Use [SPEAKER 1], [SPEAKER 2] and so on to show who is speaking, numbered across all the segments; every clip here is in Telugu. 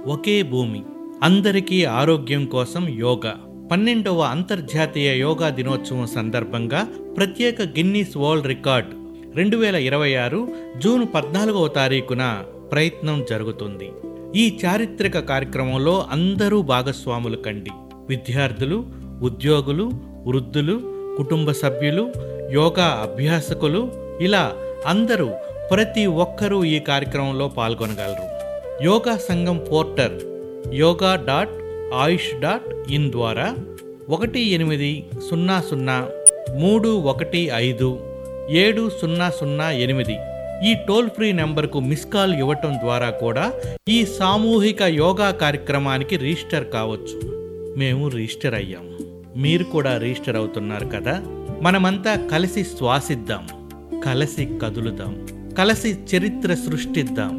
[SPEAKER 1] ఒకే భూమి అందరికీ ఆరోగ్యం కోసం యోగా పన్నెండవ అంతర్జాతీయ యోగా దినోత్సవం సందర్భంగా ప్రత్యేక గిన్నీస్ వరల్డ్ రికార్డ్ రెండు వేల ఇరవై ఆరు జూన్ పద్నాలుగవ తారీఖున ప్రయత్నం జరుగుతుంది ఈ చారిత్రక కార్యక్రమంలో అందరూ భాగస్వాములు కండి విద్యార్థులు ఉద్యోగులు వృద్ధులు కుటుంబ సభ్యులు యోగా అభ్యాసకులు ఇలా అందరూ ప్రతి ఒక్కరూ ఈ కార్యక్రమంలో పాల్గొనగలరు yoga Sangam portal yoga dot Ayush dot in ద్వారా ఒకటి ఎనిమిది సున్నా సున్నా మూడు ఒకటి ఐదు ఏడు సున్నా సున్నా ఎనిమిది ఈ టోల్ ఫ్రీ నెంబర్కు మిస్ కాల్ ఇవ్వటం ద్వారా కూడా ఈ సామూహిక యోగా కార్యక్రమానికి రిజిస్టర్ కావచ్చు మేము రిజిస్టర్ అయ్యాం మీరు కూడా రిజిస్టర్ అవుతున్నారు కదా మనమంతా కలిసి శ్వాసిద్దాం కలిసి కదులుదాం కలిసి చరిత్ర సృష్టిద్దాం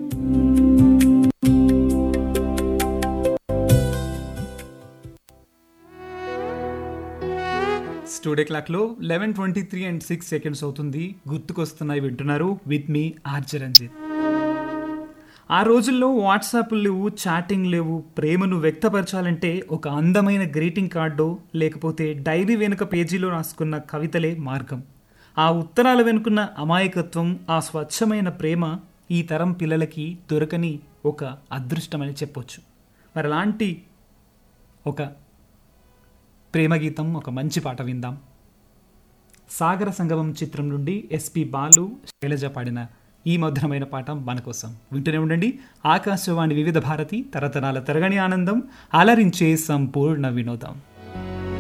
[SPEAKER 2] స్టూడియో క్లాక్లో eleven twenty three and six seconds అవుతుంది గుర్తుకొస్తున్నాయి వింటున్నారు విత్ మీ ఆర్జ రంజిత్ ఆ రోజుల్లో వాట్సాప్ లేవు చాటింగ్ లేవు ప్రేమను వ్యక్తపరచాలంటే ఒక అందమైన గ్రీటింగ్ కార్డు లేకపోతే డైరీ వెనుక పేజీలో రాసుకున్న కవితలే మార్గం ఆ ఉత్తరాల వెనుకున్న అమాయకత్వం ఆ స్వచ్ఛమైన ప్రేమ ఈ తరం పిల్లలకి దొరకని ఒక అదృష్టమని చెప్పొచ్చు మరి అలాంటి ఒక ప్రేమ గీతం ఒక మంచి పాట విందాం సాగర సంగమం చిత్రం నుండి ఎస్పి బాలు శైలజ పాడిన ఈ మధురమైన పాట మన కోసం వింటూనే ఉండండి ఆకాశవాణి వివిధ భారతి తరతరాల తరగని ఆనందం అలరించే సంపూర్ణ వినోదం